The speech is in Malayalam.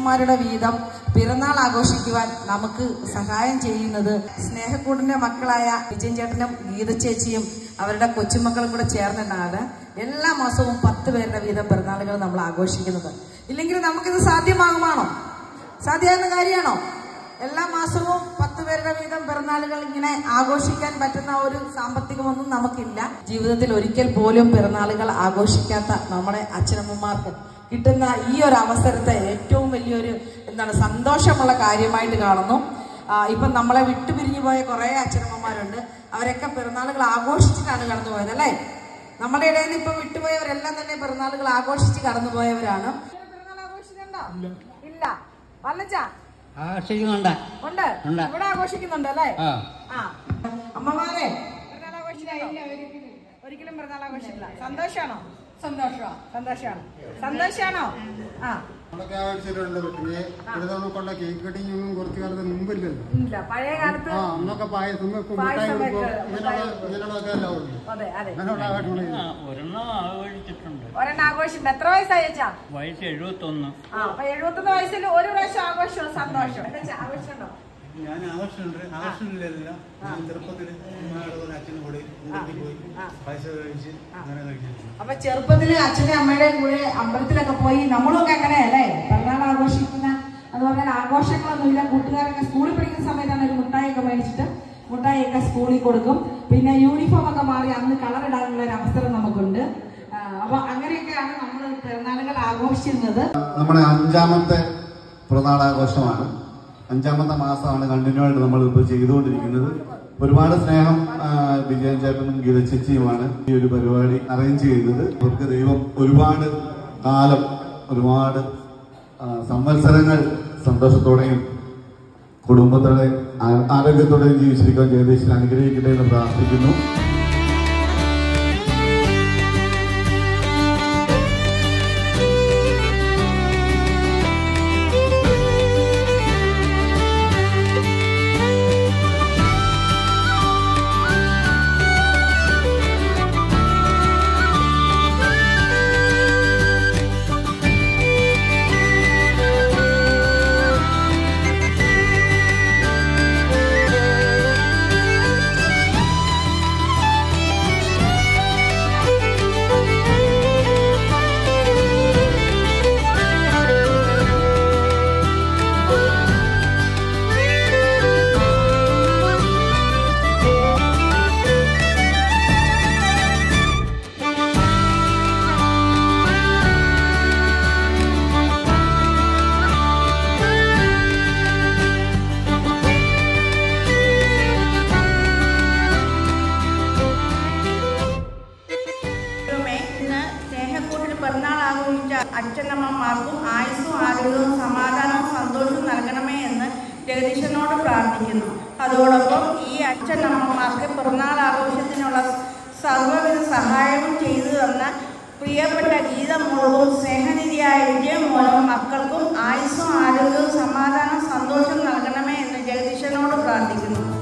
അച്ഛനമ്മമാരുടെ വീതം പിറന്നാൾ ആഘോഷിക്കുവാൻ നമുക്ക് സഹായം ചെയ്യുന്നത് സ്നേഹക്കൂടിന്റെ മക്കളായ വിജയൻ ചേട്ടനും ഗീത ചേച്ചിയും അവരുടെ കൊച്ചുമക്കളും കൂടെ ചേർന്നിട്ടാണ് എല്ലാ മാസവും പത്ത് പേരുടെ വീതം പിറന്നാളുകൾ നമ്മൾ ആഘോഷിക്കുന്നത് ഇല്ലെങ്കിൽ നമുക്കിത് സാധ്യമാകുമാണോ സാധ്യമാകുന്ന കാര്യമാണോ എല്ലാ മാസവും പത്ത് പേരുടെ വീതം പിറന്നാളുകൾ ഇങ്ങനെ ആഘോഷിക്കാൻ പറ്റുന്ന ഒരു സാമ്പത്തികമൊന്നും നമുക്കില്ല ജീവിതത്തിൽ ഒരിക്കൽ പോലും പിറന്നാളുകൾ ആഘോഷിക്കാത്ത നമ്മുടെ അച്ഛനമ്മമാർക്ക് കിട്ടുന്ന ഈ ഒരു അവസരത്തെ ഏറ്റവും വലിയൊരു എന്താണ് സന്തോഷമുള്ള കാര്യമായിട്ട് കാണുന്നു ആ, ഇപ്പം നമ്മളെ വിട്ടുപിരിഞ്ഞു പോയ കുറേ അച്ഛനമ്മമാരുണ്ട് അവരൊക്കെ പിറന്നാളുകൾ ആഘോഷിച്ചിട്ടാണ് കടന്നുപോയത് അല്ലേ നമ്മുടെ ഇടയിൽ ഇപ്പൊ വിട്ടുപോയവരെല്ലാം തന്നെ പിറന്നാളുകൾ ആഘോഷിച്ച് കടന്നുപോയവരാണ് പിറന്നാൾ ആഘോഷിച്ചിട്ടുണ്ടോ ഇല്ല വല്ലച്ചാ ആകർഷിക്കുന്നുണ്ട് ഉണ്ട് ഉണ്ട്. ഇവിടെ ആഘോഷിക്കുന്നുണ്ട് അല്ലേ ആ ആ അമ്മമാരെ പിറന്നാൾ ആഘോഷിച്ചിട്ടുണ്ടോ? ഒരിക്കലും പിറന്നാൾ ആഘോഷിച്ചില്ല സന്തോഷാണോ സന്തോഷമാണ് സന്തോഷാണ് സന്തോഷാണോ ആ നമ്മളൊക്കെ ആവശ്യമുണ്ട് പിന്നെ ഇവിടെ കൊണ്ട കേക്ക് കട്ടിങ്ങൊന്നും കുറച്ച് കാലത്ത് മുമ്പില്ലല്ലോ ഇല്ല പഴയ കാലത്ത് ആ അന്നൊക്കെ പായസം വെക്കും മിഠായി പായസം കൊടുക്കും വെക്കും, ഇങ്ങനെയുള്ള ഇങ്ങനെയുള്ളതൊക്കെ എല്ലാം ഉണ്ട് അതെ അതെ അങ്ങനെയുള്ള ആഘോഷങ്ങളില്ല ആ, ഒരെണ്ണം ആഘോഷിച്ചിട്ടുണ്ട് ഒരെണ്ണം ആഘോഷിച്ചിട്ടുണ്ട് എത്ര വയസ്സായി അച്ഛാ വയസ്സ് എഴുപത്തൊന്ന് ആ അപ്പൊ എഴുപത്തൊന്ന് വയസ്സിൽ ഒരു പ്രാവശ്യം ആഘോഷം സന്തോഷം എന്താ ആഘോഷിച്ചുണ്ടോ ഞാൻ ആവശ്യമുണ്ട് ആവശ്യമില്ല ഞാൻ ചെറുപ്പത്തിൽ ഉമ്മയുടെ കൂടെ അച്ഛനും കൂടെ വീട്ടിൽ പോയി ആ. പൈസ കഴിച്ച് അങ്ങനെ കഴിച്ചിട്ടുണ്ട് അപ്പൊ ചെറുപ്പത്തില് അച്ഛന്റെ അമ്മയുടെയും കൂടെ അമ്പലത്തിലൊക്കെ പോയി നമ്മളൊക്കെ അങ്ങനെയല്ലേ പിറന്നാൾ ആഘോഷിക്കുന്ന എന്ന് പറഞ്ഞാൽ ആഘോഷങ്ങളൊന്നുമില്ല കൂട്ടുകാരൊക്കെ സ്കൂളിൽ പഠിക്കുന്ന സമയത്താണ് ഒരു മുട്ടായിയൊക്കെ മേടിച്ചിട്ട് മുട്ടായിയൊക്കെ സ്കൂളിൽ കൊടുക്കും പിന്നെ യൂണിഫോം ഒക്കെ മാറി അന്ന് കളർ ഇടാനുള്ള ഒരു അവസരം നമുക്കുണ്ട് ആ, അപ്പൊ അങ്ങനെയൊക്കെയാണ് നമ്മൾ പിറന്നാളുകൾ ആഘോഷിച്ചിരുന്നത് നമ്മുടെ അഞ്ചാമത്തെ പിറന്നാളാഘോഷമാണ് അഞ്ചാമത്തെ മാസമാണ് കണ്ടിന്യൂ ആയിട്ട് നമ്മൾ ഇപ്പോൾ ചെയ്തുകൊണ്ടിരിക്കുന്നത് ഒരുപാട് സ്നേഹം ആ, വിജയൻ ചേട്ടനും ഗീത ചേച്ചിയുമാണ് ഈ ഒരു പരിപാടി അറേഞ്ച് ചെയ്യുന്നത് അവർക്ക് ദൈവം ഒരുപാട് കാലം ഒരുപാട് ആ, സംവത്സരങ്ങൾ സന്തോഷത്തോടെയും കുടുംബത്തോടെയും ആ- ആരോഗ്യത്തോടെയും ജീവിച്ചിരിക്കാൻ ജഗദീശൻ അനുഗ്രഹിക്കട്ടെ എന്ന് പ്രാർത്ഥിക്കുന്നു ദൈവമേ, ഇന്ന് സ്നേഹക്കൂട്ടിൽ പിറന്നാൾ ആഘോഷിച്ച അച്ഛനമ്മമാർക്കും ആയുസ്സും ആരോഗ്യവും സമാധാനവും സന്തോഷവും നൽകണമേ എന്ന് ജഗദീശനോട് പ്രാർത്ഥിക്കുന്നു അതോടൊപ്പം ഈ അച്ഛനമ്മമാർക്ക് പിറന്നാൾ ആഘോഷത്തിനുള്ള സർവ്വവിധ സഹായവും ചെയ്തു തന്ന പ്രിയപ്പെട്ട ഗീതമോളും സ്നേഹനിധിയായ വിജയമോളും മക്കൾക്കും ആയുസ്സും ആരോഗ്യവും സമാധാനവും സന്തോഷവും നൽകണമേ എന്ന് ജഗദീശനോട് പ്രാർത്ഥിക്കുന്നു